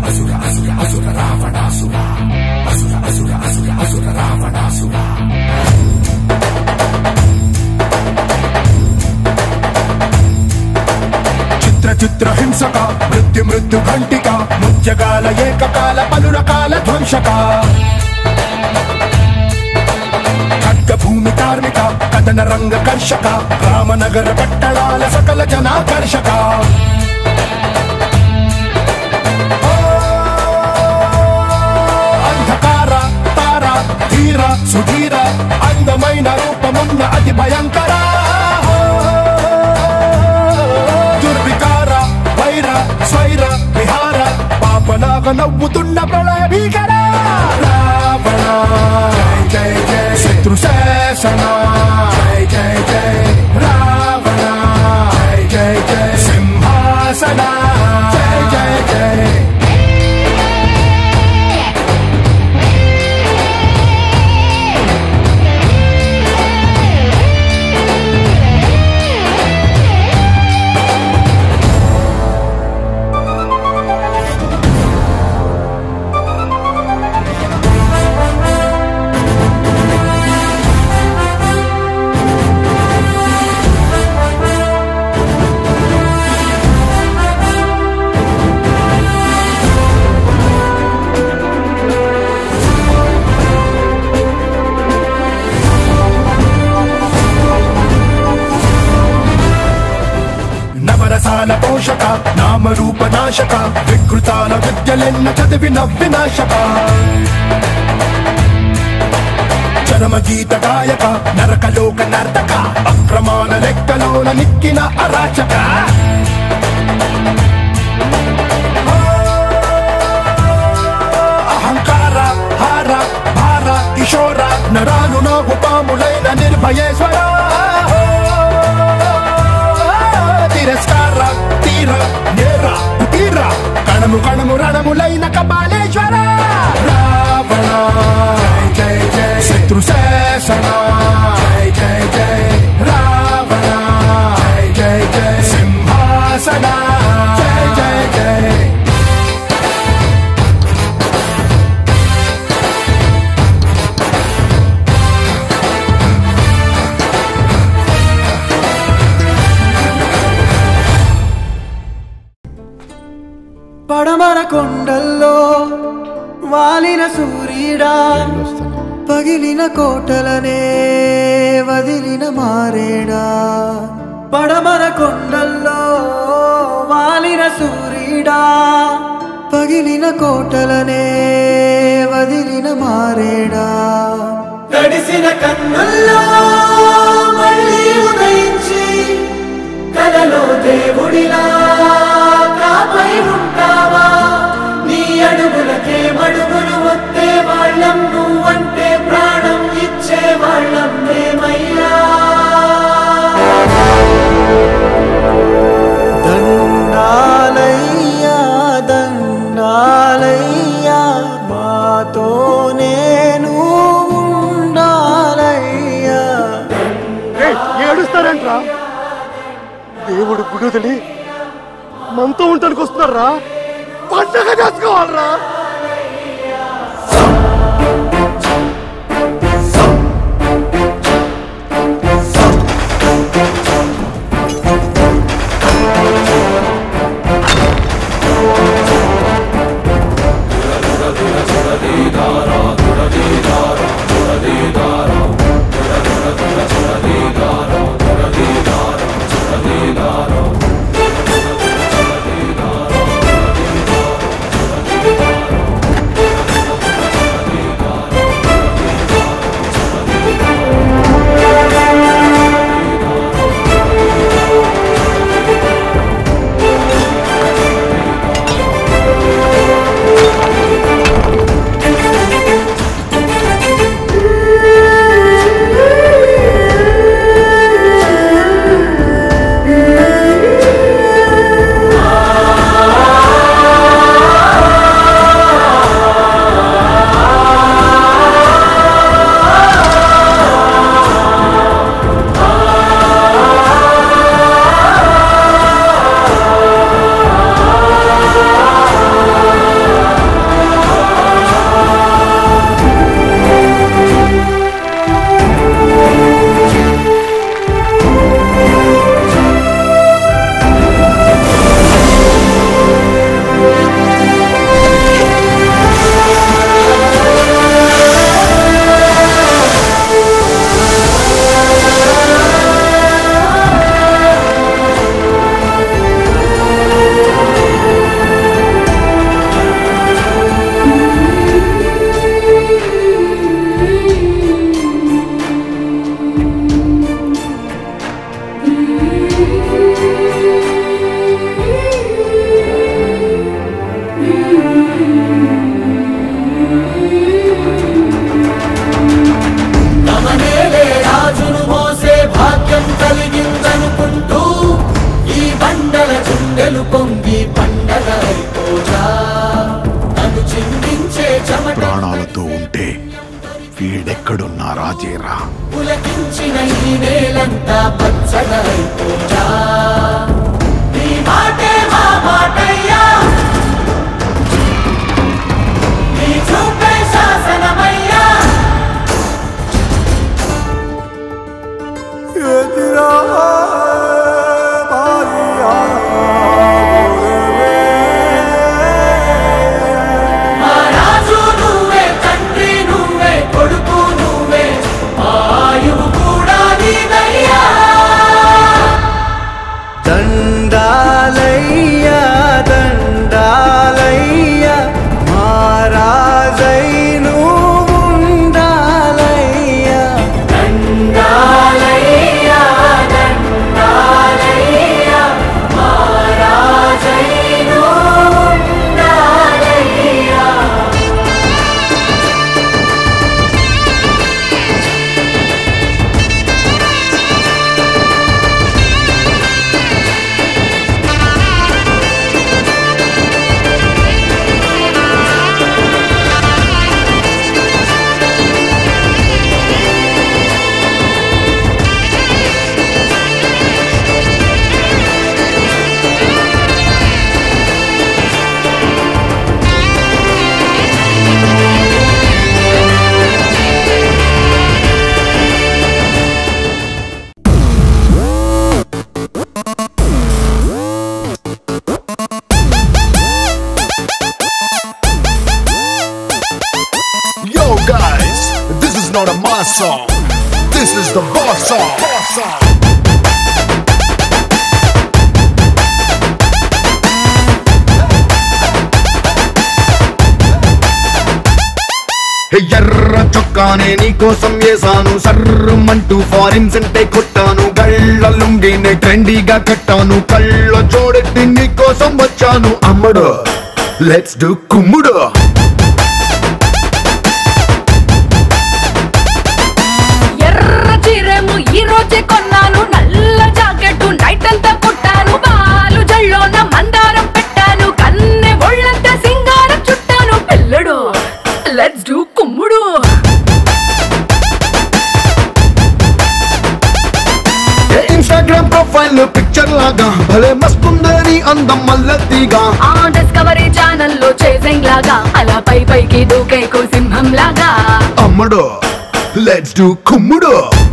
అసుర అసుర అసుర రావణాసుర అసుర అసుర అసుర అసుర రావణాసుర చిత్ర చిత్ర హింసక మృత్యు మృత్యు ఘంటిక ముత్యకాల ఏకకాల పలు రకాల ధ్వంసక ఖడ్గ భూమి కార్మిక కథన రంగ కర్షక రామనగర పట్టణాల సకల జనాకర్షక ఓ, అంధకార తార ధీర సుధీర అందమైన రూపమున్న అతి భయంకర ఓ, దుర్వికార వైర స్వైర విహార పాపలాగా నవ్వుతున్న ప్రళయ భీకర రావణ జై జై జై శత్రు శాసన జై జై జై రావణ జై జై జై సింహాసన జై జై జై నవరసాల పోషక నామరూప నాశక వికృతాల విద్యలెన్న చదివి నవ్వినాశక చరమ గీత గాయక నరకలోక నర్తక అక్రమాల లెక్కలోన నిక్కిన అరాచక అహంకార హార భార కిషోర నరాలు నాగు పాములైన నిర్భయేశ్వర తిరస్కార తీర నేర తీర కణము కణము రణములైన కపాలేశ్వర రావణ జై జై జై శత్రు శాసన జై జై జై రావణ జై జై జై సింహాసన జై జై జై పడమర కొండల్లో వాలిన సూర్యుడా పగిలిన కోటలనే వదిలిన మారేడా పడమర కొండల్లో వాలిన సూర్యుడా పగిలిన కోటలనే వదిలిన మారేడా తడిసిన కన్నుల్లో మళ్ళీ ఉదయించి కలలో దేవుడిలా కాపై ఉంటావా నీ అడుగులకే మడుగులు వస్తే వాళ్ళం నువ్వంటే ప్రాణం ఇచ్చే వాళ్ళం మేమయ్యా దండాలయ్యా దండాలయ్యా మాతో నేను ఉండాలయ్యా ఏడుస్తారంట్రా దేవుడు గుడి వదిలి మనతో ఉండటానికి వస్తున్నారా పండగ చేసుకోవాలరా రా ప్రాణాలతో ఉంటే వీడెక్కడున్నా రాజేరా పులకించిన ఈ నేలంతా పచ్చదైపోయా నీ మాటే మా మాటయ్యా నీ చూపే శాసనమయ్యా ఎదురా బాలియా మా రాజు నువ్వే తండ్రి నువ్వే కొడుకు నువ్వే మా ఆయువు కూడా నీదయ్యా దండాలయ్యా దండాలయ్యా మహారాజై నువ్వు ఉండాలయ్యా దండాలయ్యా దండాలయ్యా మా రాజై ఉండాలయ్యా Yo guys, this is not a mass song. This is the boss song. Boss song. హే ఎర్ర చొక్కానే నీకోసం వేసాను సర్రమంటూ ఫారిన్ సెంటే కొట్టాను గళ్ళ లుంగిని ట్రెండీగా కట్టాను కళ్ళ జోడెట్టి నీకోసం వచ్చాను అమ్మడు లెట్స్ డు కుమ్ముడు ఎర్ర చీరేమో ఈ రోజే కొన్నాను నల్ల జాకెట్ నైట్ అంతా కుట్టాను బాలు జల్లోన మందారం పెట్టాను కన్నె ఒళ్ళంతా సింగారం చుట్టాను పిల్లడు లెట్స్ డూ కుమ్ముడు ఇన్స్టాగ్రామ్ ప్రొఫైల్ పిక్చర్ లాగా భలే మస్తుందని అందం మల్లెత్తిగా ఆ డిస్కవరీ ఛానల్లో చేసింగ్ లాగా అలా పై పైకి దూకేకు సింహం లాగా అమ్మడు లెట్స్ డు కుమ్ముడు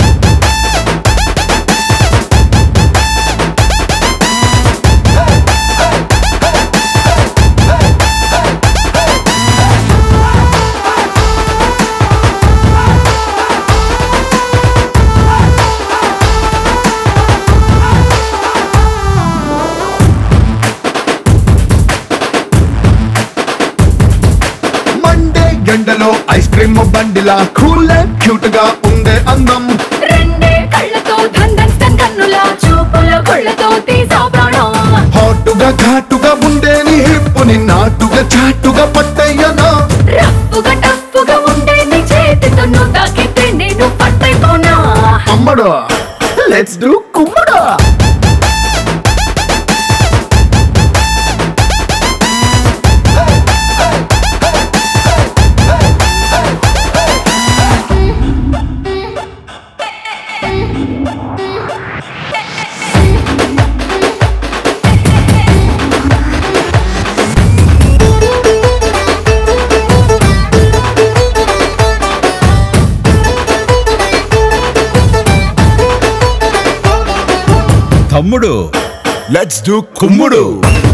మండే ఎండలో ఐస్ క్రీమ్ బండిలా కూల్ క్యూట్ గా ఉండే అందం రెండే కళ్ళతో ధన్ ధన్ కన్నులా చూపుల కొళ్ళతో తీసా ప్రాణం హాటుగా ఘాటుగా ఉండే నీ హిప్పుని నాటుగా చాటుగా పట్టయ్యనా రఫ్ఫుగా టఫ్ఫుగా ఉండే నీ చేతితో నువ్వు తాకితే నేను పట్టైపోనా అమ్మడు లెట్స్ డు కుమ్ముడు తమ్ముడు లెట్స్ డు కుమ్ముడు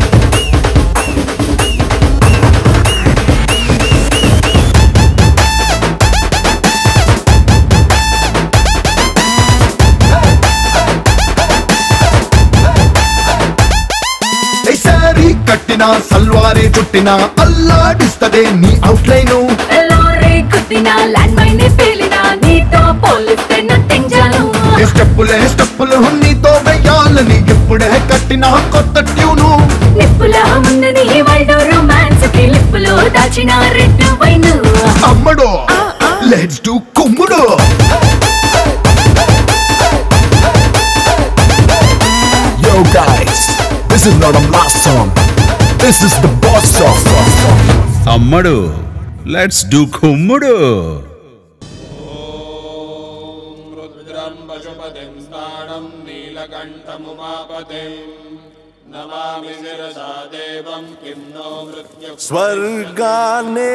ఏ సారీ కట్టిన సల్వారీ చుట్టిన అల్లాడిస్తదే నీ అవుట్లైను లారీ కుట్టిన ల్యాండ్ మైన్ పేలిన నీతో పోలిస్తే నథింగ్ జాను ఏ స్టెప్పులే స్టెప్పులు నీతో వెయ్యాలని ఇప్పుడే కట్టిన కొత్త ట్యూను నిప్పులా ఉన్నది వరల్డ్ రొమాన్స్ కి లిప్పులో దాచిన రెడ్ వైన్ అమ్మడు లెట్స్ డు కుమ్ముడు Yo guys, this is not a mass song. This is the boss song. తమ్ముడు లెట్స్ డూ కుమ్ముడు रुद्रं पशुपतिं स्थाणं नीलकण्ठमुमापतिं नमामि शिरसा देवं किं नो मृत्यु స్వర్గాన్నే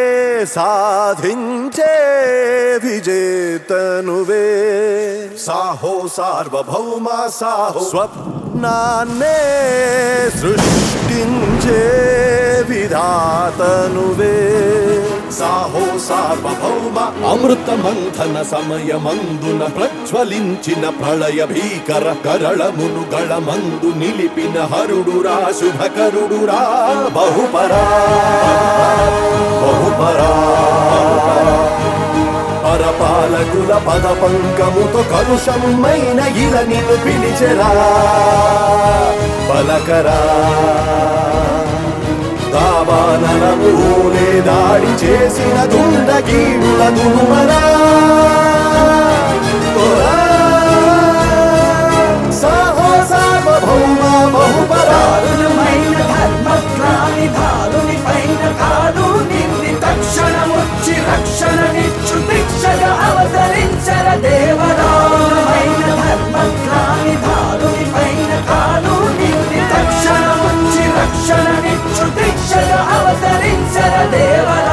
సాధించే విజేతనువే సాహో సార్వభౌమ సాహో స్వప్నాన్నే సృష్టించే విధాతనువే సాహో సార్వభౌమ అమృత మంథన సమయమందున ప్రజ్వలించిన ప్రళయ భీకర కరళమును గళమందు నిలిపిన హరుడురా శుభకరుడురా బహుపరా బహుపరా పరపాలకుల పద పంకముతో కలుషమైన ఇల నిన్ను పిలిచెరా పలకరా దావానలములే దాడి చేసిన దుండగీడుల దునుమరా తోరా సాహో సార్వభౌమ బహుపరా దారుణమైన ధర్మగ్లాని ధారుని పైన కాలు నింది తక్షణమొచ్చి రక్షణనిచ్చు భిక్షగా అవతరించర దేవదారుణమైన ధర్మగ్లాని ధారుని పైన కాలు నింది తక్షణమొచ్చి రక్షణనిచ్చు భిక్షగా అవతరించర దేవరా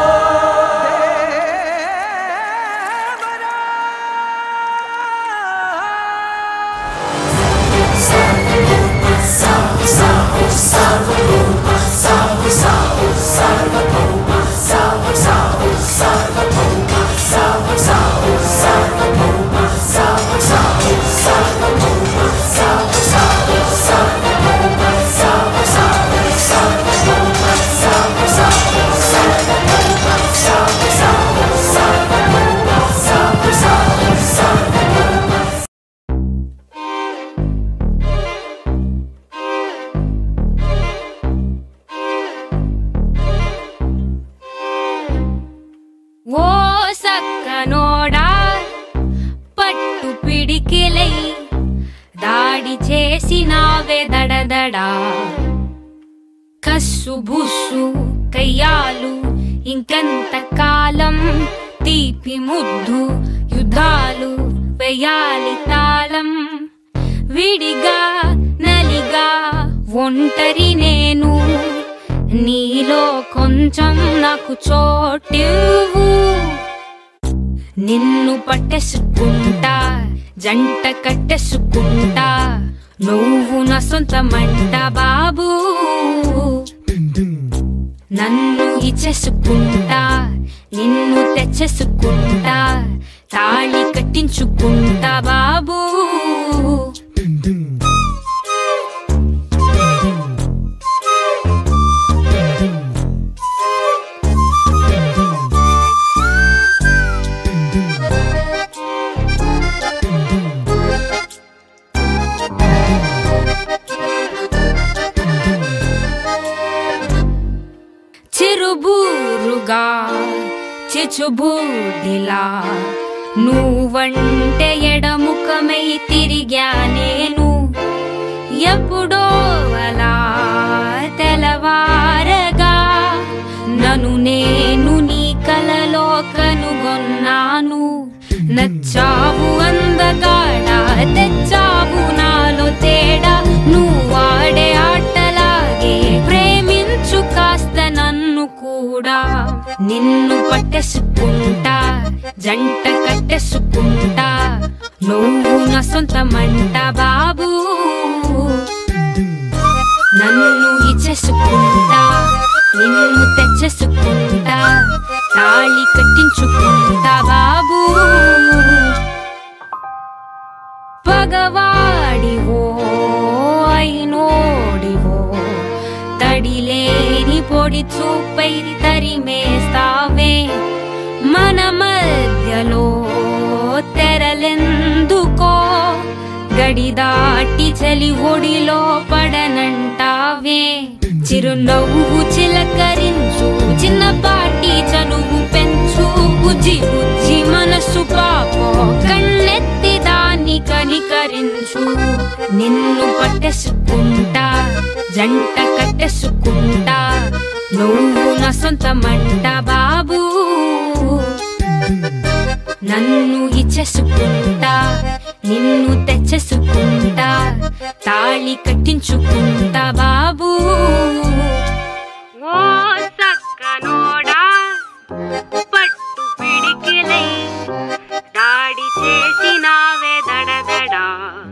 ఓ సక్కనోడా పట్టు పిడికిలై దాడి చేసినావే దడదడా కస్సు బుస్సు కయ్యాలు ఇంకంత కాలం తీపి ముద్దు యుద్ధాలు వేయాలి తాళం విడిగా నలిగా ఒంటరి నేను నీలో కొంచెం నాకు చోటివ్వు నిన్ను పట్టేసుకుంటా జంట కట్టేసుకుంటా నువ్వు నా సొంతమంట బాబు నన్ను ఇచ్చేసుకుంటా నిన్ను తెచ్చేసుకుంటా తాళి కట్టించుకుంటా బాబు చిరుబూరుగా చిచుబూడిలా నువ్వంటే ఎడముఖమై తిరిగా నేను ఎప్పుడో అలా తెలవారగా నన్ను నేను నీ కలలో కనుగొన్నాను నచ్చావు అందగాడా తెచ్చావు నాలో తేడా నువ్వు ఆడే ఆటలాగే ప్రేమించు కాస్త నన్ను కూడా నిన్ను పట్టేసుకుంటా జంట కట్టేసుకుంటా నువ్వు నా సొంతమంట బాబు నన్ను ఇచ్చేసుకుంటా నిన్ను తెచ్చేసుకుంటా తాళి కట్టించుకుంటా బాబు పగవాడివో అయినోడివో తడిలేని పొడి చూపై తరిమేస్తావే మన మధ్యలో తెరలెందుకో గడి దాటి చలి ఒడిలో పడనంటావే చిరునవ్వు చిలకరించు చిన్నపాటి చనువు పెంచు బుజ్జి బుజ్జి మనసు పాపో కన్నెత్తి దాన్ని కనికరించు నిన్ను పట్టేసుకుంటా జంట కట్టేసుకుంటా నువ్వు నా సొంతమంట బాబు నన్ను ఇచ్చేసుకుంటా నిన్ను తెచ్చేసుకుంటా తాళి కట్టించుకుంటా బాబు ఓ సక్కనోడా పట్టు పిడికిలై దాడి చేసినావే దడదడా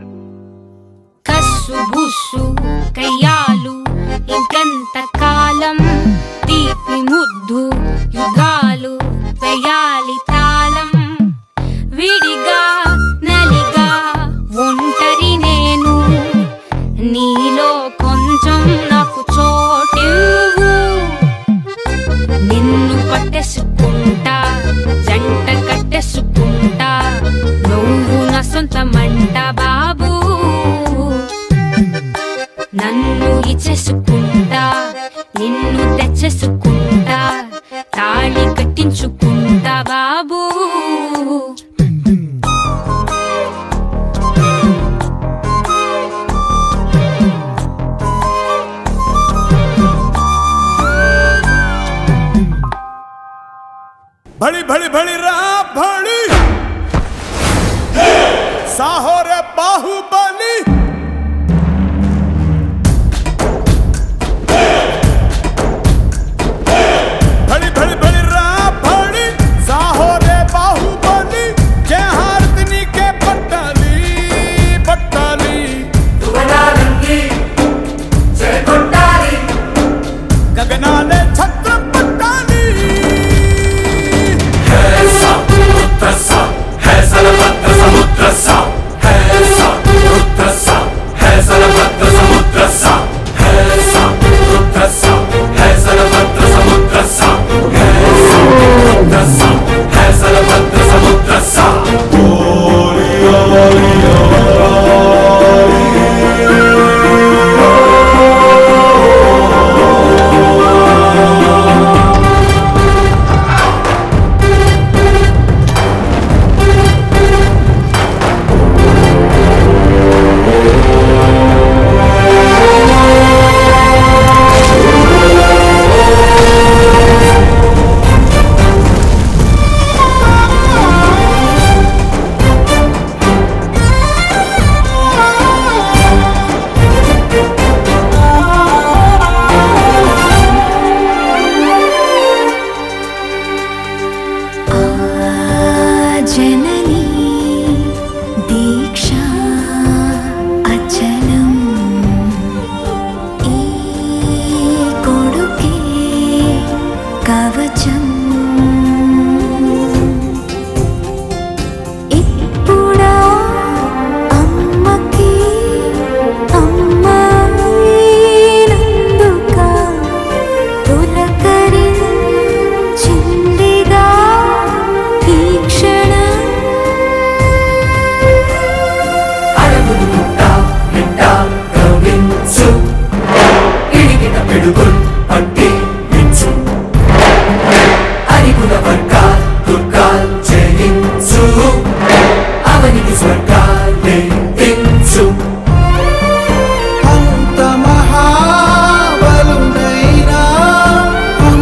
కస్సు బుస్సు కయ్యాలు ఇంకెంత కాలం తీపి ముద్దు యుగాలు వేయాలి తాళం విడిగా నలిగా ఒంటరి నేను నీలో కొంచెం నాకు చోటివ్వు నిన్ను పట్టేసుకుంటా జంట కట్టేసుకుంటా నువ్వు నా సొంతమంట బాబు నన్ను ఇచ్చేసుకుంటా నిన్ను తెచ్చేసుకుంటా తాళి కట్టించుకుంటా బాబు भड़ी भड़ी भड़ी रा भड़ी साहो रे बाहुबली भड़ी भड़ी भड़ी रा भड़ी साहो रे बाहुबली जय हारतनी के पट्टाली पट्टाली गगनाले छत्र पट्टाली जननी दीक्षा अचलम् ई कोडुके कवचम् ఇప్పుడా అమ్మకి అమ్మాయినందుక పులకరించిందిగా ఈ క్షణం అంత మహాబలుడైనా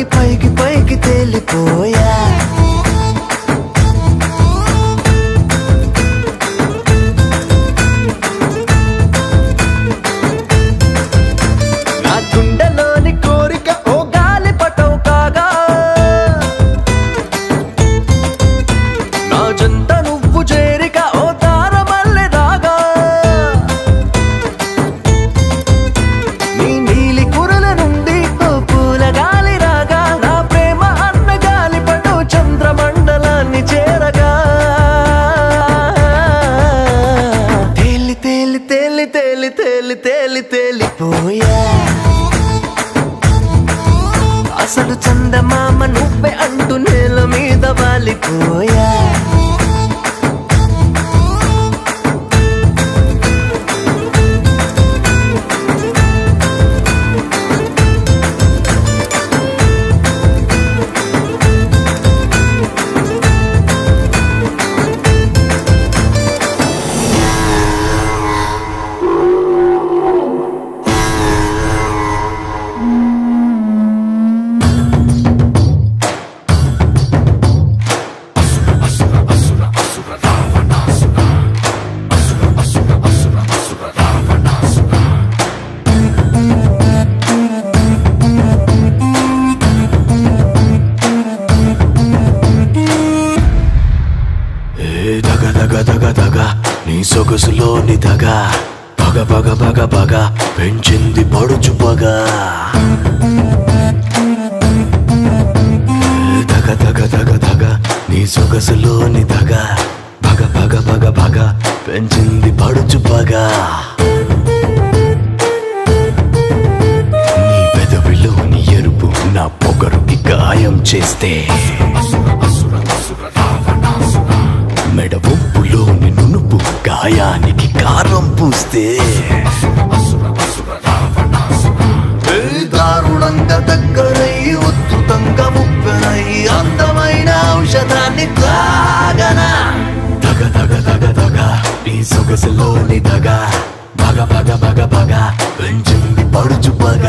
పైకి పైకి పైకి తేలిపోయా నా గుండెలోని కోరిక ఓ గాలి పటం కాగా నా జంట నువ్వు చేరిక ఓ తార మల్లె రాగా నీ నీలి కురల నుండి ఓ పూల గాలి రాగా నా ప్రేమ అన్న గాలి పటు చంద్రమండలాన్ని చేరగా తేలి తేలి తేలి తేలి తేలి తేలి తేలిపోయా అసలు చందమామ నువ్వే అంటూ నేల మీద వాలిపోయా ఏ దగ దగ దగ దగ నీ సొగసులోని దగ పగ పగ పగ పగ పెంచింది పడుచు పగ ఏ దగ దగ దగ దగ నీ సొగసులోని దగ పగ పగ పగ పగ పెంచింది పడుచు పగ నీ పెదవిలోని ఎరుపు నా పొగరుకి గాయం చేస్తే మెడ ఒప్పులోని నునుపు గాయానికి కారం పూస్తే ఏ దారుణంగా దగ్గరై ఉద్ధృతంగా ముప్పెనై అందమైన ఔషధాన్ని తాగనా దగ దగ దగ దగ నీ సొగసులోని దగ బగ బగ బగ బగ పెంచింది పడుచు పగ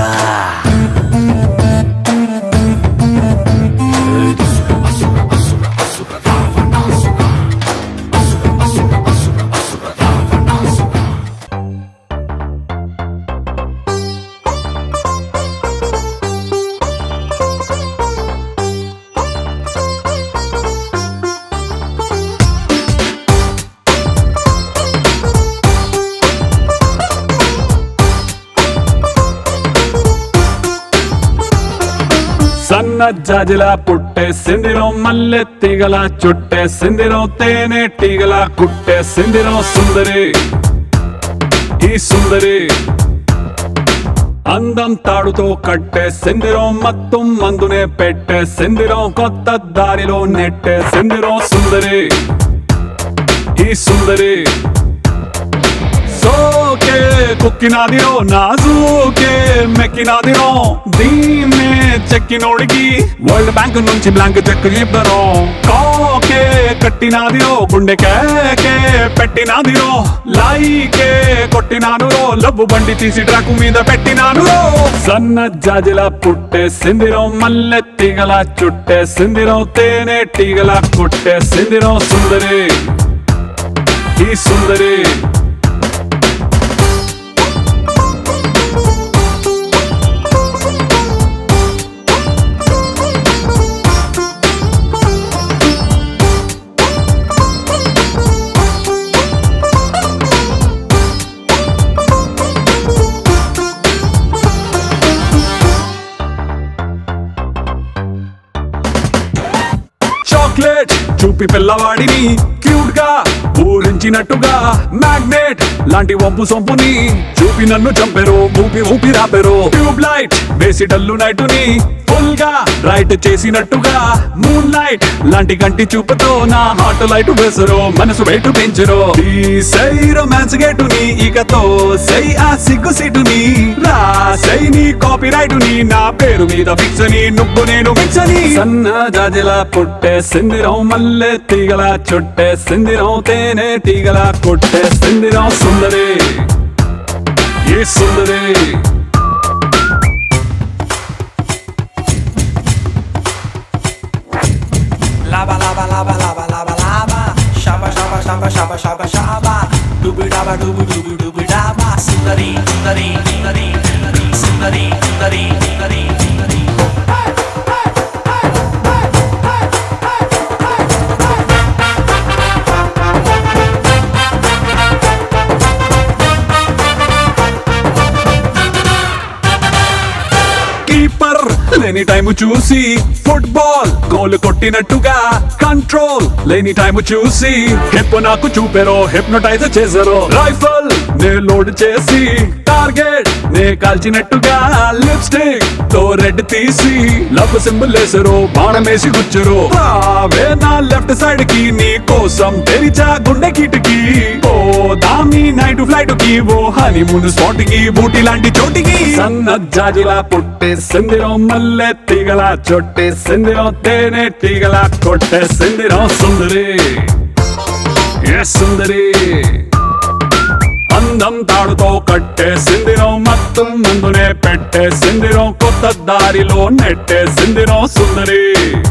సన్న జాజిలా పుట్టే సిందిరం మల్లె తీగల చుట్టే సిందిరం తేనె టీగల కుట్టే సిందిరం సుందరి ఈ సుందరి అందం తాడుతో కట్టే సిందిరం మత్తం మందునే పెట్టే సిందిరం కొత్త దారిలో నెట్టే సిందిరం సుందరి ఈ సుందరి సోకే కుక్కినాదిరో నాజూకే మెక్కినాదిరో దీన్నే చెక్కినోడికి వరల్డ్ బ్యాంక్ నుంచి బ్లాంక్ చెక్ ఇవ్వరు కాకే కట్టినాదిరో గుండె కేకే పెట్టినాదిరో లైకే కొట్టినాను రో లబ్బు బండి తీసి ట్రాకు మీద పెట్టినాను రో సన్న జాజిల పుట్టే సిందిరం మల్లె తీగల చుట్టే సిందిరం తేనె టీగల కుట్టే సిందిరం సుందరి ఈ సుందరి చాక్లెట్ చూపి పిల్లవాడిని క్యూట్ గా ఊరించినట్టుగా మ్యాగ్నెట్ లాంటి వంపు సొంపుని చూపి నన్ను చంపెరు ఊపి ఊపి రాపెరు ట్యూబ్ లైట్ వేసి డల్లు నైటుని ఫుల్ గా రైట్ చేసినట్టుగా మూన్ లైట్ లాంటి కంటి చూపుతో నా హార్ట్ లైట్ వేసరు మనసు వెయిట్ పెంచరు ఈ సై రొమాన్స్ గేటుని ఇకతో సై ఆ సిగ్గు సీటుని రా సై నీ కాపీ రైటుని నా పేరు మీద ఫిక్స్ అని నువ్వు నేను ఫిక్స్ అని సన్న జాజిలా పుట్టే సిందిరం మల్లె తీగల చుట్టే సిందిరం తేనె తీగల కొట్టే సిందిరం సుందరి ఈ సుందరి షాబా షాబా షాబా షాబా డూబి డాబా డూబు డూబు డూబి డాబా సుందరి సుందరి సుందరి సుందరి సుందరి సుందరి సుందరి కీపర్ లేని టైం చూసి ఫుట్బాల్ గోల్ కొట్టినట్టుగా కంట్రోల్ లేని టైం చూసి హిప్ నాకు చూపెరో హిప్నోటైజ్ చేసారో రైఫల్ నే లోడ్ చేసి టార్గెట్ నే కాల్చినట్టుగా లిప్స్టిక్ తో రెడ్ తీసి లవ్ సింబల్ వేసారు బాణమేసి గుచ్చరు రావే నా లెఫ్ట్ సైడ్ కి నీ కోసం తెరిచా గుండె కిటికి ఓ దామి నైట్ ఫ్లైట్ కి ఓ హనీమూన్ స్పాట్ కి బూటి లాంటి చోటికి సన్న జాజిలా పుట్టే సిందిరో మల్లె తీగల చొట్టే సిందిరో తేనె తీగల కొట్టే సిందిరో సుందరి ఏ సుందరి అందం తాడుతో కట్టే సిందిరం మొత్తం ముందునే పెట్టే సిందిరం కొత్త దారిలో నెట్టే సిందిరం సుందరి